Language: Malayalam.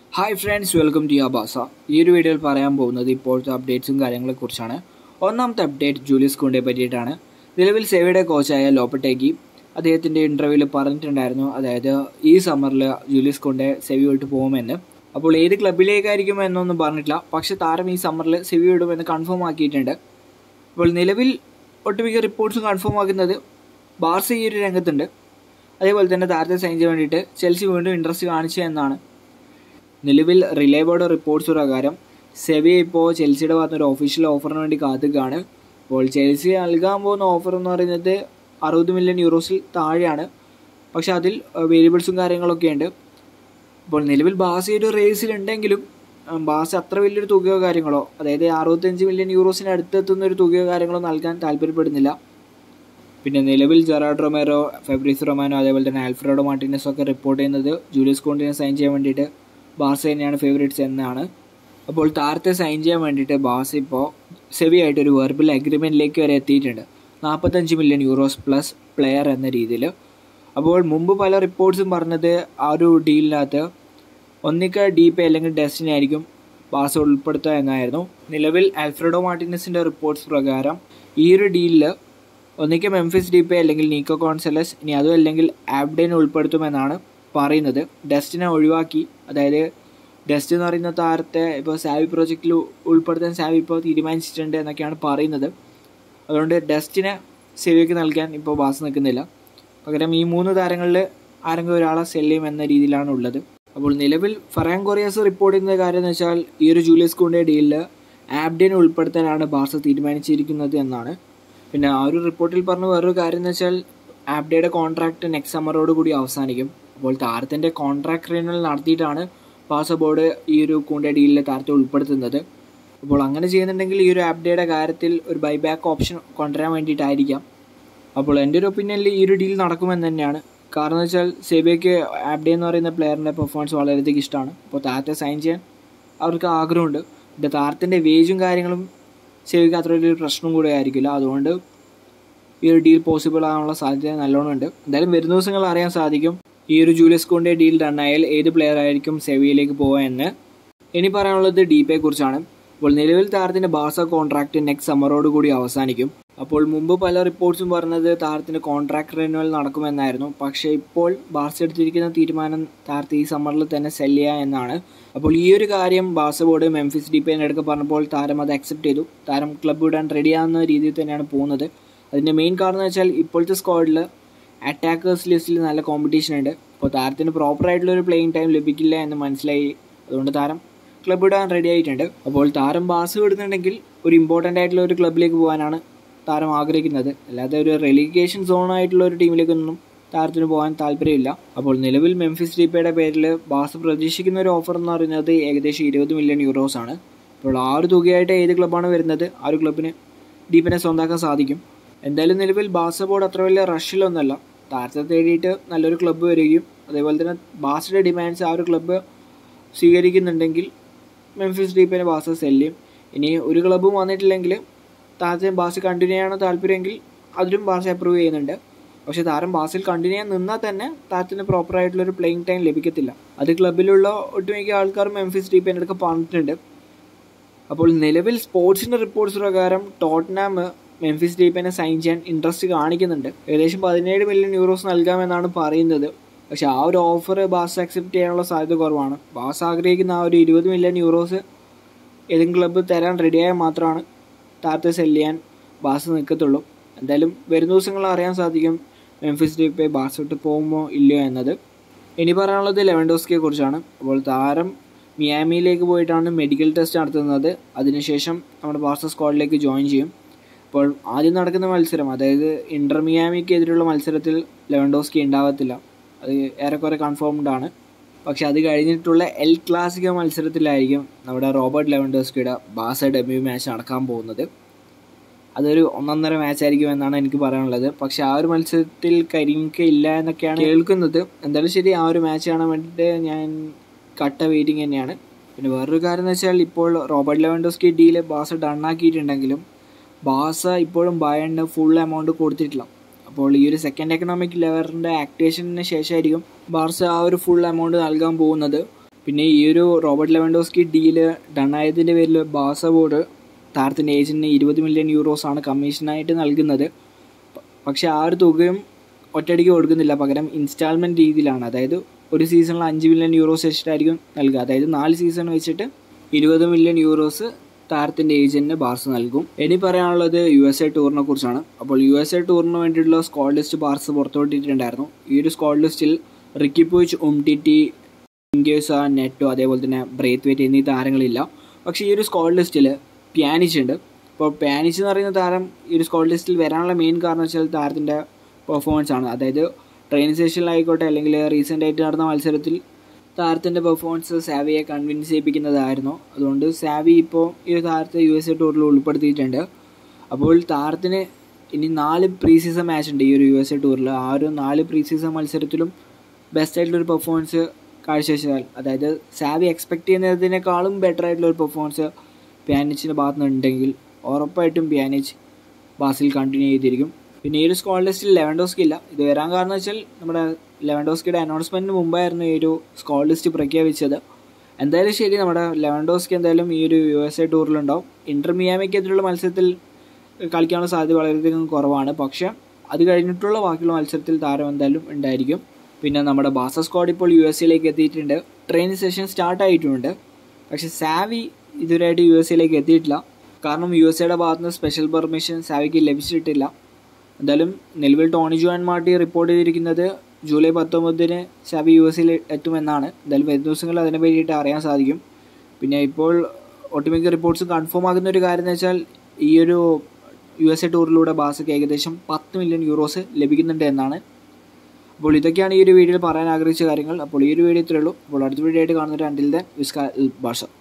ഹായ് ഫ്രണ്ട്സ് വെൽക്കം ടു അബാസ ഈ ഒരു വീഡിയോയിൽ പറയാൻ പോകുന്നത് ഇപ്പോഴത്തെ അപ്ഡേറ്റ്സും കാര്യങ്ങളെക്കുറിച്ചാണ് ഒന്നാമത്തെ അപ്ഡേറ്റ് ജൂലിയസ് കുണ്ടയെ പറ്റിയിട്ടാണ് നിലവിൽ സെവിയുടെ കോച്ചായ ലോപ്പട്ടേക്ക് അദ്ദേഹത്തിൻ്റെ ഇൻ്റർവ്യൂവിൽ പറഞ്ഞിട്ടുണ്ടായിരുന്നു അതായത് ഈ സമ്മറിൽ ജൂലിയസ് കുണ്ടെ സെവി വിട്ട് പോകുമെന്ന് അപ്പോൾ ഏത് ക്ലബിലേക്കായിരിക്കും എന്നൊന്നും പറഞ്ഞിട്ടില്ല പക്ഷെ താരം ഈ സമ്മറിൽ സെവി വിടുമെന്ന് കൺഫേം ആക്കിയിട്ടുണ്ട് അപ്പോൾ നിലവിൽ ഒട്ടുമിക്ക റിപ്പോർട്ട്സും കൺഫേം ആക്കുന്നത് ബാർസ ഈ ഒരു രംഗത്തുണ്ട് അതേപോലെ തന്നെ താരത്തെ സൈൻ ചെയ്യാൻ വേണ്ടിയിട്ട് ചെൽസി വീണ്ടും ഇൻട്രസ്റ്റ് കാണിച്ചു എന്നാണ് നിലവിൽ റിലേബോർഡ് റിപ്പോർട്ട്സ് പ്രകാരം സെവി ഇപ്പോൾ ചെൽസിയുടെ ഭാഗത്ത് ഒരു ഒഫീഷ്യൽ ഓഫറിന് വേണ്ടി കാത്തുകയാണ് അപ്പോൾ ചെൽസി നൽകാൻ പോകുന്ന ഓഫർ എന്ന് പറയുന്നത് അറുപത് മില്യൺ യൂറോസിൽ താഴെയാണ് പക്ഷെ അതിൽ വേരിയബിൾസും കാര്യങ്ങളൊക്കെ ഉണ്ട് അപ്പോൾ നിലവിൽ ബാസ ഒരു റേസിലുണ്ടെങ്കിലും ബാസ അത്ര വലിയൊരു തുകയോ കാര്യങ്ങളോ അതായത് അറുപത്തഞ്ച് മില്യൺ യൂറോസിന് അടുത്തെത്തുന്ന ഒരു തുകയോ കാര്യങ്ങളോ നൽകാൻ താല്പര്യപ്പെടുന്നില്ല പിന്നെ നിലവിൽ ജെറാഡ് റൊമേറോ ഫെബ്രീസ് റൊമാനോ അതേപോലെ തന്നെ ആൽഫ്രഡോ മാർട്ടിനസ് ഒക്കെ റിപ്പോർട്ട് ചെയ്യുന്നത് ജൂലിയസ് കോണ്ടിനെ സൈൻ ചെയ്യാൻ വേണ്ടിയിട്ട് ബാർസ തന്നെയാണ് ഫേവറേറ്റ്സ് എന്നാണ് അപ്പോൾ താരത്തെ സൈൻ ചെയ്യാൻ വേണ്ടിയിട്ട് ബാർസ ഇപ്പോൾ സെവി ആയിട്ട് ഒരു വെർബൽ അഗ്രിമെൻറ്റിലേക്ക് വരെ എത്തിയിട്ടുണ്ട് നാൽപ്പത്തഞ്ച് മില്യൺ യൂറോസ് പ്ലസ് പ്ലെയർ എന്ന രീതിയിൽ അപ്പോൾ മുമ്പ് പല റിപ്പോർട്ട്സും പറഞ്ഞത് ആ ഒരു ഡീലിനകത്ത് ഒന്നിക്ക ഡി പേ അല്ലെങ്കിൽ ഡെസ്റ്റിനി ആയിരിക്കും ബാർസ ഉൾപ്പെടുത്തുക എന്നായിരുന്നു നിലവിൽ ആൽഫ്രഡോ മാർട്ടിനസിൻ്റെ റിപ്പോർട്ട്സ് പ്രകാരം ഈ ഒരു ഡീലിൽ ഒന്നിക്ക് മെംഫിസ് ഡി പേ അല്ലെങ്കിൽ നീക്കോ കോൺസലസ് ഇനി അതും അല്ലെങ്കിൽ ആബ്ഡേനെ ഉൾപ്പെടുത്തുമെന്നാണ് പറയുന്നത് ഡസ്റ്റിനെ ഒഴിവാക്കി അതായത് ഡസ്റ്റ് എന്ന് പറയുന്ന താരത്തെ ഇപ്പോൾ സാവി പ്രോജക്റ്റിൽ ഉൾപ്പെടുത്താൻ സാവി ഇപ്പോൾ തീരുമാനിച്ചിട്ടുണ്ട് എന്നൊക്കെയാണ് പറയുന്നത് അതുകൊണ്ട് ഡസ്റ്റിനെ സെവിക്ക് നൽകാൻ ഇപ്പോൾ ബാസ് നിൽക്കുന്നില്ല പകരം ഈ മൂന്ന് താരങ്ങളിൽ ആരെങ്കിലും ഒരാളെ സെല്ല് ചെയ്യും എന്ന രീതിയിലാണ് ഉള്ളത് അപ്പോൾ നിലവിൽ ഫറാൻ കൊറിയാസ് റിപ്പോർട്ട് ചെയ്യുന്ന കാര്യം എന്ന് വെച്ചാൽ ഈ ഒരു ജൂലിയസ് കൂണ്ടെ ഡീലിൽ ആബ്ഡിനെ ഉൾപ്പെടുത്താനാണ് ബാർസ തീരുമാനിച്ചിരിക്കുന്നത് എന്നാണ് പിന്നെ ആ ഒരു റിപ്പോർട്ടിൽ പറഞ്ഞ വേറൊരു കാര്യം എന്ന് വെച്ചാൽ ആബ്ഡയുടെ കോൺട്രാക്ട് നെക്സ്റ്റ് സമ്മറോട് കൂടി അവസാനിക്കും അപ്പോൾ താരത്തിൻ്റെ കോൺട്രാക്ട് റിന്യൂവൽ നടത്തിയിട്ടാണ് ബാർസ ബോർഡ് ഈ ഒരു കൂണ്ടെ ഡീലിൽ താരത്തെ ഉൾപ്പെടുത്തുന്നത് അപ്പോൾ അങ്ങനെ ചെയ്യുന്നുണ്ടെങ്കിൽ ഈ ഒരു ആപ്ഡയുടെ കാര്യത്തിൽ ഒരു ബൈബാക്ക് ഓപ്ഷൻ കൊണ്ടുവരാൻ വേണ്ടിയിട്ടായിരിക്കാം അപ്പോൾ എൻ്റെ ഒരു ഒപ്പീനിയനിൽ ഈ ഒരു ഡീൽ നടക്കുമെന്ന് തന്നെയാണ് കാരണം എന്ന് വെച്ചാൽ സെബിയയ്ക്ക് ആപ്ഡേ എന്ന് പറയുന്ന പ്ലെയറിൻ്റെ പെർഫോമൻസ് വളരെയധികം ഇഷ്ടമാണ് അപ്പോൾ താരത്തെ സൈൻ ചെയ്യാൻ അവർക്ക് ആഗ്രഹമുണ്ട് പിന്നെ താരത്തിൻ്റെ വേജും കാര്യങ്ങളും സെബിക്ക് അത്ര വലിയൊരു പ്രശ്നം കൂടെ ആയിരിക്കില്ല അതുകൊണ്ട് ഈ ഒരു ഡീൽ പോസിബിൾ ആകാനുള്ള സാധ്യത നല്ലോണം ഉണ്ട് എന്തായാലും വരുന്ന ദിവസങ്ങൾ അറിയാൻ സാധിക്കും ഈ ഒരു ജൂലിയസ് കോണ്ടെ ഡീൽ റണ്ണായാൽ ഏത് പ്ലെയർ ആയിരിക്കും സെവിയിലേക്ക് പോവുക എന്ന് ഇനി പറയാനുള്ളത് ഡീപയെ കുറിച്ചാണ് അപ്പോൾ നിലവിൽ താരത്തിൻ്റെ ബാർസ കോൺട്രാക്ട് നെക്സ്റ്റ് സമ്മറോട് കൂടി അവസാനിക്കും അപ്പോൾ മുമ്പ് പല റിപ്പോർട്ട്സും പറഞ്ഞത് താരത്തിൻ്റെ കോൺട്രാക്ട് റിന്യൂവൽ നടക്കുമെന്നായിരുന്നു പക്ഷേ ഇപ്പോൾ ബാർസ എടുത്തിരിക്കുന്ന തീരുമാനം താരത്തെ ഈ സമ്മറിൽ തന്നെ സെല് ചെയ്യുക എന്നാണ് അപ്പോൾ ഈ ഒരു കാര്യം ബാർസ ബോർഡ് മെംഫിസ് ഡിപ്പേനെ എടുக்க പറഞ്ഞപ്പോൾ താരം അത് അക്സെപ്റ്റ് ചെയ്തു താരം ക്ലബ്ബ് വിടാൻ റെഡിയാകുന്ന രീതിയിൽ തന്നെയാണ് പോകുന്നത് അതിൻ്റെ മെയിൻ കാരണം എന്ന് വെച്ചാൽ ഇപ്പോഴത്തെ സ്ക്വാഡിൽ അറ്റാക്കേഴ്സ് ലിസ്റ്റിൽ നല്ല കോമ്പറ്റീഷൻ ഉണ്ട് അപ്പോൾ താരത്തിന് പ്രോപ്പറായിട്ടുള്ള ഒരു പ്ലേയിങ് ടൈം ലഭിക്കില്ല എന്ന് മനസ്സിലായി അതുകൊണ്ട് താരം ക്ലബ്ബ് ഇടാൻ റെഡി ആയിട്ടുണ്ട് അപ്പോൾ താരം ബാസ് വിടുന്നുണ്ടെങ്കിൽ ഒരു ഇമ്പോർട്ടൻ്റ് ആയിട്ടുള്ള ഒരു ക്ലബിലേക്ക് പോകാനാണ് താരം ആഗ്രഹിക്കുന്നത് അല്ലാതെ ഒരു റെലിഗേഷൻ സോൺ ആയിട്ടുള്ള ഒരു ടീമിലേക്കൊന്നും താരത്തിന് പോകാൻ താല്പര്യമില്ല അപ്പോൾ നിലവിൽ മെംഫിസ് ഡീപ്പയുടെ പേരിൽ ബാസ് പ്രതീക്ഷിക്കുന്ന ഒരു ഓഫർ എന്ന് പറയുന്നത് ഏകദേശം ഇരുപത് മില്യൺ യൂറോസ് ആണ് അപ്പോൾ ആ ഒരു തുകയായിട്ട് ഏത് ക്ലബ്ബാണ് വരുന്നത് ആ ഒരു ക്ലബിന് ഡീപ്പിനെ സ്വന്താക്കാൻ സാധിക്കും എന്തായാലും നിലവിൽ ബാസ ബോർഡ് അത്ര വലിയ റഷിലൊന്നുമല്ല താരത്തെ തേടിയിട്ട് നല്ലൊരു ക്ലബ്ബ് വരികയും അതേപോലെ തന്നെ ബാസയുടെ ഡിമാൻഡ്സ് ആ ഒരു ക്ലബ്ബ് സ്വീകരിക്കുന്നുണ്ടെങ്കിൽ മെംഫിസ് ഡീപ്പിനെ ബാസ സെല്ലും ഇനി ഒരു ക്ലബ്ബും വന്നിട്ടില്ലെങ്കിൽ താരത്തെ ബാസ് കണ്ടിന്യൂ ചെയ്യണോ താല്പര്യമെങ്കിൽ അതിലും ബാസ അപ്രൂവ് ചെയ്യുന്നുണ്ട് പക്ഷേ താരം ബാസിൽ കണ്ടിന്യൂ ചെയ്യാൻ നിന്നാൽ തന്നെ താരത്തിന് പ്രോപ്പറായിട്ടുള്ളൊരു പ്ലേയിങ് ടൈം ലഭിക്കത്തില്ല അത് ക്ലബിലുള്ള ഒട്ടുമിക്ക ആൾക്കാരും മെംഫിസ് ഡീപ്പിൻ്റെ അടുത്ത് പറഞ്ഞിട്ടുണ്ട് അപ്പോൾ നിലവിൽ സ്പോർട്സിൻ്റെ റിപ്പോർട്ട്സ് പ്രകാരം ടോട്ടനാം മെംഫിസ് ഡീപ്പിനെ സൈൻ ചെയ്യാൻ ഇൻട്രസ്റ്റ് കാണിക്കുന്നുണ്ട് ഏകദേശം പതിനേഴ് മില്യൺ യൂറോസ് നൽകാമെന്നാണ് പറയുന്നത് പക്ഷെ ആ ഒരു ഓഫർ ബാസ് അക്സെപ്റ്റ് ചെയ്യാനുള്ള സാധ്യത കുറവാണ് ബാസ് ആഗ്രഹിക്കുന്ന ആ ഒരു ഇരുപത് മില്യൺ യൂറോസ് ഏതെങ്കിലും ക്ലബ്ബ് തരാൻ റെഡിയായാൽ മാത്രമാണ് താരത്തെ സെല് ചെയ്യാൻ ബാസ് നിൽക്കത്തുള്ളൂ എന്തായാലും വരുന്ന ദിവസങ്ങൾ അറിയാൻ സാധിക്കും മെംഫിസ് ഡീപ്പെ ബാസ് വിട്ട് പോകുമോ ഇല്ലയോ എന്നത് ഇനി പറയാനുള്ളത് ലെവൻഡോസ്കിയെ കുറിച്ചാണ് അപ്പോൾ താരം മിയാമിയിലേക്ക് പോയിട്ടാണ് മെഡിക്കൽ ടെസ്റ്റ് നടത്തുന്നത് അതിനുശേഷം നമ്മുടെ ബാർസ സ്ക്വാഡിലേക്ക് ജോയിൻ ചെയ്യും അപ്പോൾ ആദ്യം നടക്കുന്ന മത്സരം അതായത് ഇന്റർ മിയാമിക്ക് എതിരെയുള്ള മത്സരത്തിൽ ലെവൻഡോസ്കി ഉണ്ടാകത്തില്ല അത് ഏറെക്കുറെ കൺഫേംഡ് ആണ് പക്ഷെ അത് കഴിഞ്ഞിട്ടുള്ള എൽ ക്ലാസിക്കോ മത്സരത്തിലായിരിക്കും നമ്മുടെ റോബർട്ട് ലെവൻഡോസ്കിയുടെ ബാസ ഡെബ്യൂ മാച്ച് നടക്കാൻ പോകുന്നത് അതൊരു ഒന്നൊന്നര മാച്ച് ആയിരിക്കും എന്നാണ് എനിക്ക് പറയാനുള്ളത് പക്ഷെ ആ ഒരു മത്സരത്തിൽ കരിമിക്ക ഇല്ല എന്നൊക്കെയാണ് കേൾക്കുന്നത് എന്തായാലും ശരി ആ ഒരു മാച്ച് കാണാൻ വേണ്ടിയിട്ട് ഞാൻ കട്ട വെയിറ്റിംഗ് തന്നെയാണ് പിന്നെ വേറൊരു കാര്യം എന്ന് വെച്ചാൽ ഇപ്പോൾ റോബർട്ട് ലെവൻഡോസ്കി ഡീല് ബാസ ഡണ്ണാക്കിയിട്ടുണ്ടെങ്കിലും ബാസ ഇപ്പോഴും ബയണിന് ഫുൾ എമൗണ്ട് കൊടുത്തിട്ടില്ല അപ്പോൾ ഈ ഒരു സെക്കൻഡ് എക്കണോമിക് ലെവറിൻ്റെ ആക്ടിവേഷന് ശേഷമായിരിക്കും ബാർസ ആ ഒരു ഫുൾ എമൗണ്ട് നൽകാൻ പോകുന്നത് പിന്നെ ഈ ഒരു റോബർട്ട് ലെവൻഡോസ്കി ഡീല് ഡണ്ണായതിൻ്റെ പേരിൽ ബാസ ബോർഡ് താരത്തിൻ്റെ ഏജൻറ്റിന് ഇരുപത് മില്യൺ യൂറോസ് ആണ് കമ്മീഷനായിട്ട് നൽകുന്നത് പ- പക്ഷേ ആ ഒരു തുകയും ഒറ്റയടിക്ക് കൊടുക്കുന്നില്ല പകരം ഇൻസ്റ്റാൾമെൻറ്റ് രീതിയിലാണ് അതായത് ഒരു സീസണിൽ അഞ്ച് മില്യൺ യൂറോസ് വെച്ചിട്ടായിരിക്കും നൽകുക അതായത് നാല് സീസൺ വെച്ചിട്ട് ഇരുപത് മില്യൺ യൂറോസ് താരത്തിൻ്റെ ഏജൻറ്റിന് ബാർസ നൽകും ഇനി പറയാനുള്ളത് യു എസ് എ ടൂറിനെ കുറിച്ചാണ് അപ്പോൾ യു എസ് എ ടൂറിന് വേണ്ടിയിട്ടുള്ള സ്ക്വാഡ് ലിസ്റ്റ് ബാർസ പുറത്തുവിട്ടിട്ടുണ്ടായിരുന്നു ഈ ഒരു സ്ക്വാഡ് ലിസ്റ്റിൽ റിക്കിപ്പോയിച്ച് ഉംടിറ്റി ഇൻഗേസ നെറ്റോ അതേപോലെ തന്നെ ബ്രേത്ത് വെറ്റ് എന്നീ താരങ്ങളില്ല പക്ഷേ ഈ ഒരു സ്ക്വാഡ് ലിസ്റ്റിൽ പ്യാനിച്ച് ഉണ്ട് അപ്പോൾ പ്യാനിച്ച് എന്ന് പറയുന്ന താരം ഈ ഒരു സ്ക്വാഡ് ലിസ്റ്റിൽ വരാനുള്ള മെയിൻ കാരണം വെച്ചാൽ താരത്തിൻ്റെ പെർഫോമൻസ് ആണ് അതായത് ട്രെയിനിങ് സെഷനിലായിക്കോട്ടെ അല്ലെങ്കിൽ റീസെൻ്റ് ആയിട്ട് നടന്ന മത്സരത്തിൽ താരത്തിൻ്റെ പെർഫോമൻസ് സാവിയെ കൺവിൻസ് ചെയ്യിപ്പിക്കുന്നതായിരുന്നു അതുകൊണ്ട് സാവി ഇപ്പോൾ ഈ ഒരു താരത്തെ യു എസ് എ ടൂറിൽ ഉൾപ്പെടുത്തിയിട്ടുണ്ട് അപ്പോൾ താരത്തിന് ഇനി നാല് പ്രീ സീസൺ മാച്ച് ഉണ്ട് ഈ ഒരു യു എസ് എ ടൂറിൽ ആ ഒരു നാല് പ്രീ സീസൺ മത്സരത്തിലും ബെസ്റ്റ് ആയിട്ടുള്ളൊരു പെർഫോമൻസ് കാഴ്ചവെച്ചാൽ അതായത് സാവി എക്സ്പെക്ട് ചെയ്യുന്നതിനേക്കാളും ബെറ്റർ ആയിട്ടുള്ള ഒരു പെർഫോമൻസ് പ്യാനിച്ചിൻ്റെ ഭാഗത്ത് നിന്നുണ്ടെങ്കിൽ ഉറപ്പായിട്ടും പ്യാനിച്ച് ബാസിൽ കണ്ടിന്യൂ ചെയ്തിരിക്കും പിന്നെ ഈ ഒരു സ്ക്വാഡ് ലിസ്റ്റിൽ ലെവൻഡോസ്കി ഇല്ല ഇത് വരാൻ കാരണം വെച്ചാൽ നമ്മുടെ ലെവൻഡോസ്കിയുടെ അനൗൺസ്മെൻറ്റിന് മുമ്പായിരുന്നു ഈ ഒരു സ്ക്വാഡ് ലിസ്റ്റ് പ്രഖ്യാപിച്ചത് എന്തായാലും ശരി നമ്മുടെ ലെവൻഡോസ്കി എന്തായാലും ഈ ഒരു യു എസ് എ ടൂറിലുണ്ടാവും ഇന്റർ മിയാമിക്കെതിരെയുള്ള മത്സരത്തിൽ കളിക്കാനുള്ള സാധ്യത വളരെയധികം കുറവാണ് പക്ഷേ അത് കഴിഞ്ഞിട്ടുള്ള ബാക്കിയുള്ള മത്സരത്തിൽ താരം എന്തായാലും ഉണ്ടായിരിക്കും പിന്നെ നമ്മുടെ ബാസ സ്ക്വാഡ് ഇപ്പോൾ യു എസ് എയിലേക്ക് എത്തിയിട്ടുണ്ട് ട്രെയിനിങ് സെഷൻ സ്റ്റാർട്ട് ആയിട്ടുണ്ട് പക്ഷേ സാവി ഇതുവരെയായിട്ട് യു എസ് എയിലേക്ക് എത്തിയിട്ടില്ല കാരണം യു എസ് എയുടെ ഭാഗത്തുനിന്ന് സ്പെഷ്യൽ പെർമിഷൻ സാവിക്ക് ലഭിച്ചിട്ടില്ല എന്തായാലും നിലവിൽ ടോണി ജോൺ മാർട്ടി റിപ്പോർട്ട് ചെയ്തിരിക്കുന്നത് ജൂലൈ പത്തൊമ്പതിന് സാവി യു എസിൽ എത്തുമെന്നാണ് എന്തായാലും വരും ദിവസങ്ങളിൽ അതിനെ പറ്റിയിട്ട് അറിയാൻ സാധിക്കും പിന്നെ ഇപ്പോൾ ഒട്ടുമിക്ക റിപ്പോർട്ട്സും കൺഫേം ആകുന്ന ഒരു കാര്യം എന്ന് വെച്ചാൽ ഈ ഒരു യു എസ് എ ടൂറിലൂടെ ബാസക്ക് ഏകദേശം പത്ത് മില്യൺ യൂറോസ് ലഭിക്കുന്നുണ്ട് എന്നാണ് അപ്പോൾ ഇതൊക്കെയാണ് ഈ ഒരു വീഡിയോയിൽ പറയാൻ ആഗ്രഹിച്ച കാര്യങ്ങൾ അപ്പോൾ ഈ ഒരു വീഡിയോ ഇത്രയേ ഉള്ളൂ അപ്പോൾ അടുത്ത വീഡിയോ ആയിട്ട് കാണുന്നൊരു അണ്ടിൽ ദൻ വിസ്കാ ബാഷ